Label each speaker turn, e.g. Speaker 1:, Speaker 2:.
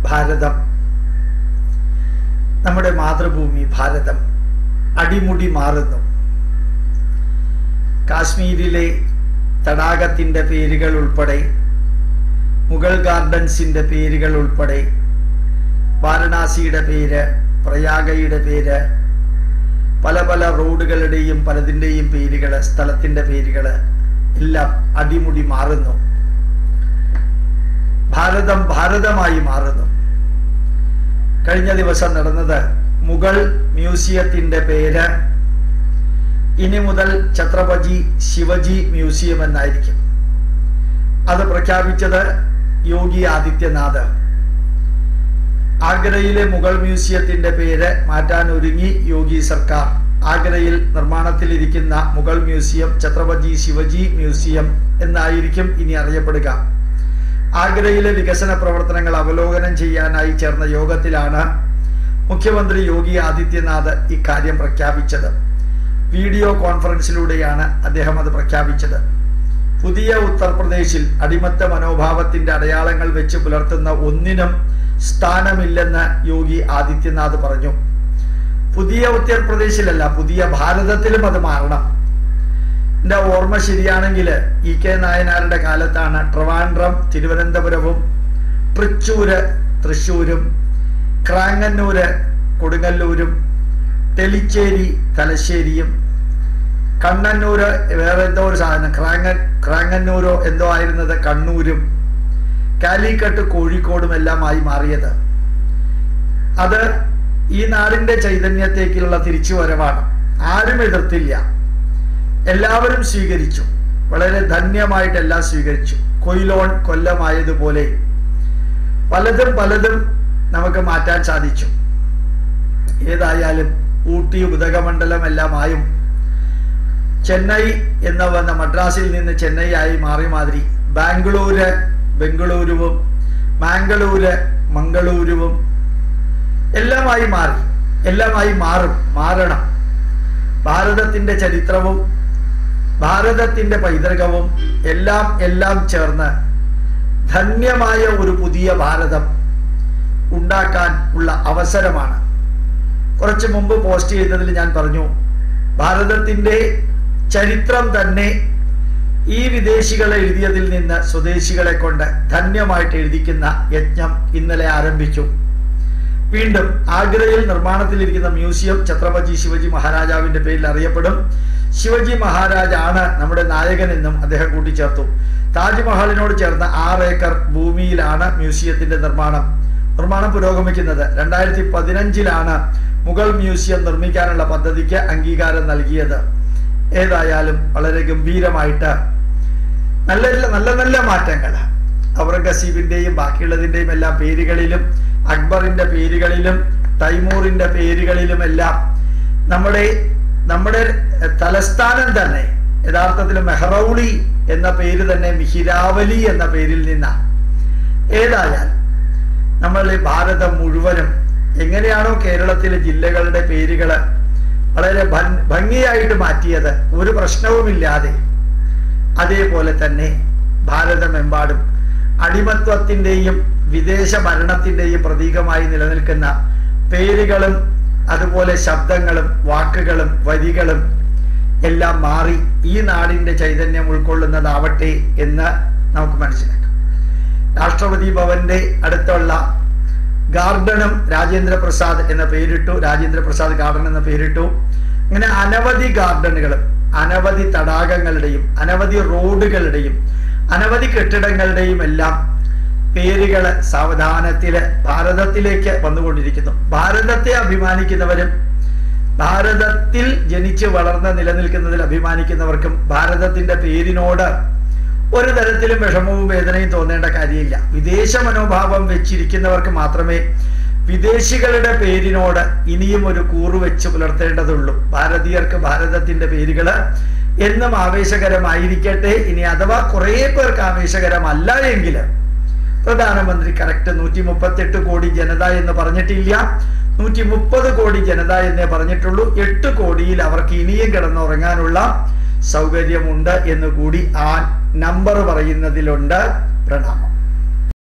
Speaker 1: ഭാരതം നമ്മുടെ മാതൃഭൂമി ഭാരതം അടിമുടി മാറുന്നു കാശ്മീരിലെ തടാകത്തിന്റെ പേരുകൾ ഉൾപ്പെടെ മുഗൾ ഗാർഡൻസിന്റെ പേരുകൾ ഉൾപ്പെടെ വാരണാസിയുടെ പേര് പ്രയാഗയുടെ പേര് പല പല റോഡുകളുടെയും പലതിൻ്റെയും പേരുകൾ സ്ഥലത്തിന്റെ പേരുകൾ എല്ലാം അടിമുടി മാറുന്നു ഭാരതം ഭാരതമായി മാറുന്നു കഴിഞ്ഞ ദിവസം നടന്നത് മുഗൾ മ്യൂസിയത്തിന്റെ പേര് ഇനി മുതൽ ഛത്രപതി ശിവജി മ്യൂസിയം എന്നായിരിക്കും അത് പ്രഖ്യാപിച്ചത് യോഗി ആദിത്യനാഥ് ആഗ്രയിലെ മുഗൾ മ്യൂസിയത്തിന്റെ പേര് മാറ്റാൻ ഒരുങ്ങി യോഗി സർക്കാർ ആഗ്രയിൽ നിർമ്മാണത്തിലിരിക്കുന്ന മുഗൾ മ്യൂസിയം ഛത്രപതി ശിവജി മ്യൂസിയം എന്നായിരിക്കും ഇനി അറിയപ്പെടുക ആഗ്രയിലെ വികസന പ്രവർത്തനങ്ങൾ അവലോകനം ചെയ്യാനായി ചേർന്ന യോഗത്തിലാണ് മുഖ്യമന്ത്രി യോഗി ആദിത്യനാഥ് ഇക്കാര്യം പ്രഖ്യാപിച്ചത് വീഡിയോ കോൺഫറൻസിലൂടെയാണ് അദ്ദേഹം അത് പ്രഖ്യാപിച്ചത് പുതിയ ഉത്തർപ്രദേശിൽ അടിമത്ത മനോഭാവത്തിന്റെ അടയാളങ്ങൾ വെച്ച് പുലർത്തുന്ന ഒന്നിനും സ്ഥാനമില്ലെന്ന് യോഗി ആദിത്യനാഥ് പറഞ്ഞു പുതിയ ഉത്തർപ്രദേശിലല്ല പുതിയ ഭാരതത്തിലും അത് മാറണം എന്റെ ഓർമ്മ ശരിയാണെങ്കിൽ ഇ കെ നായനാരുടെ കാലത്താണ് ട്രിവാൻഡ്രം തിരുവനന്തപുരവും തൃച്ചൂര് തൃശ്ശൂരും ക്രാങ്ങന്നൂര് കൊടുങ്ങല്ലൂരും തെലിച്ചേരി തലശ്ശേരിയും കണ്ണന്നൂര് വേറെ എന്തോ ഒരു സാധനം ക്രാങ്ങ ക്രാങ്ങന്നൂരോ എന്തോ ആയിരുന്നത് കണ്ണൂരും കാലിക്കട്ട് കോഴിക്കോടും എല്ലാമായി മാറിയത് അത് ഈ നാടിന്റെ ചൈതന്യത്തേക്കുള്ള തിരിച്ചുവരവാണ് ആരും എതിർത്തില്ല എല്ലാവരും സ്വീകരിച്ചു വളരെ ധന്യമായിട്ട് എല്ലാം സ്വീകരിച്ചു കൊയിലോൺ കൊല്ലമായതുപോലെ പലതും പലതും നമുക്ക് മാറ്റാൻ സാധിച്ചു ഏതായാലും ഊട്ടി ഉദകമണ്ഡലം എല്ലാമായും ചെന്നൈ എന്ന വന്ന മദ്രാസിൽ നിന്ന് ചെന്നൈ ആയി മാറി മാതിരി ബാംഗ്ലൂര് ബംഗളൂരുവും മാംഗളൂര് മംഗളൂരുവും എല്ലാമായി മാറി എല്ലാമായി മാറും മാറണം ഭാരതത്തിന്റെ ചരിത്രവും ഭാരതത്തിന്റെ പൈതൃകവും എല്ലാം എല്ലാം ചേർന്ന് ധന്യമായ ഒരു പുതിയ ഭാരതം ഉണ്ടാക്കാൻ ഉള്ള അവസരമാണ് കുറച്ച് മുമ്പ് പോസ്റ്റ് ചെയ്തതിൽ ഞാൻ പറഞ്ഞു ഭാരതത്തിന്റെ ചരിത്രം തന്നെ ഈ വിദേശികളെ എഴുതിയതിൽ നിന്ന് സ്വദേശികളെ കൊണ്ട് ധന്യമായിട്ട് എഴുതിക്കുന്ന യജ്ഞം ഇന്നലെ ആരംഭിച്ചു വീണ്ടും ആഗ്രയിൽ നിർമ്മാണത്തിലിരിക്കുന്ന മ്യൂസിയം ഛത്രപതി ശിവജി മഹാരാജാവിന്റെ പേരിൽ അറിയപ്പെടും ശിവജി മഹാരാജ് ആണ് നമ്മുടെ നായകൻ എന്നും അദ്ദേഹം കൂട്ടിച്ചേർത്തു താജ്മഹലിനോട് ചേർന്ന ആറ് ഏക്കർ ഭൂമിയിലാണ് മ്യൂസിയത്തിന്റെ നിർമ്മാണം നിർമ്മാണം പുരോഗമിക്കുന്നത് രണ്ടായിരത്തി പതിനഞ്ചിലാണ് മുഗൾ മ്യൂസിയം നിർമ്മിക്കാനുള്ള പദ്ധതിക്ക് അംഗീകാരം നൽകിയത് ഏതായാലും വളരെ ഗംഭീരമായിട്ട് നല്ല നല്ല നല്ല മാറ്റങ്ങൾ ഔറംഗസീബിന്റെയും ബാക്കിയുള്ളതിന്റെയും എല്ലാം പേരുകളിലും അക്ബറിന്റെ പേരുകളിലും തൈമൂറിന്റെ പേരുകളിലും എല്ലാം നമ്മുടെ നമ്മുടെ തലസ്ഥാനം തന്നെ യഥാർത്ഥത്തിൽ മെഹ്റൌളി എന്ന പേര് തന്നെ മിഹിരാവലി എന്ന പേരിൽ നിന്നാണ് ഏതായാൽ നമ്മൾ ഈ ഭാരതം മുഴുവനും എങ്ങനെയാണോ കേരളത്തിലെ ജില്ലകളുടെ പേരുകള് വളരെ ഭംഗിയായിട്ട് മാറ്റിയത് ഒരു പ്രശ്നവുമില്ലാതെ അതേപോലെ തന്നെ ഭാരതമെമ്പാടും അടിമത്വത്തിന്റെയും വിദേശ ഭരണത്തിന്റെയും പ്രതീകമായി നിലനിൽക്കുന്ന പേരുകളും അതുപോലെ ശബ്ദങ്ങളും വാക്കുകളും വരികളും എല്ലാം മാറി ഈ നാടിന്റെ ചൈതന്യം ഉൾക്കൊള്ളുന്നതാവട്ടെ എന്ന് നമുക്ക് മനസ്സിലാക്കാം രാഷ്ട്രപതി ഭവന്റെ അടുത്തുള്ള ഗാർഡനും രാജേന്ദ്ര പ്രസാദ് എന്ന പേരിട്ടു രാജേന്ദ്ര പ്രസാദ് ഗാർഡൻ എന്ന പേരിട്ടു ഇങ്ങനെ അനവധി ഗാർഡനുകളും അനവധി തടാകങ്ങളുടെയും അനവധി റോഡുകളുടെയും അനവധി കെട്ടിടങ്ങളുടെയും എല്ലാം പേരുകള് സാവധാനത്തില് ഭാരതത്തിലേക്ക് വന്നുകൊണ്ടിരിക്കുന്നു ഭാരതത്തെ അഭിമാനിക്കുന്നവരും ഭാരതത്തിൽ ജനിച്ച് വളർന്ന് നിലനിൽക്കുന്നതിൽ അഭിമാനിക്കുന്നവർക്കും ഭാരതത്തിന്റെ പേരിനോട് ഒരു തരത്തിലും വിഷമവും വേദനയും തോന്നേണ്ട കാര്യമില്ല വിദേശ മനോഭാവം വെച്ചിരിക്കുന്നവർക്ക് മാത്രമേ വിദേശികളുടെ പേരിനോട് ഇനിയും ഒരു കൂറു വെച്ച് പുലർത്തേണ്ടതുള്ളൂ ഭാരതീയർക്ക് ഭാരതത്തിന്റെ പേരുകള് എന്നും ആവേശകരമായിരിക്കട്ടെ ഇനി അഥവാ കുറെ പേർക്ക് ആവേശകരമല്ല എങ്കിൽ പ്രധാനമന്ത്രി കറക്റ്റ് നൂറ്റി മുപ്പത്തെട്ട് കോടി ജനത എന്ന് പറഞ്ഞിട്ടില്ല നൂറ്റി മുപ്പത് കോടി ജനത എന്നേ പറഞ്ഞിട്ടുള്ളൂ എട്ട് കോടിയിൽ അവർക്ക് ഇനിയും കിടന്നുറങ്ങാനുള്ള സൗകര്യമുണ്ട് എന്ന് കൂടി ആ നമ്പർ പറയുന്നതിലുണ്ട് പ്രണാമം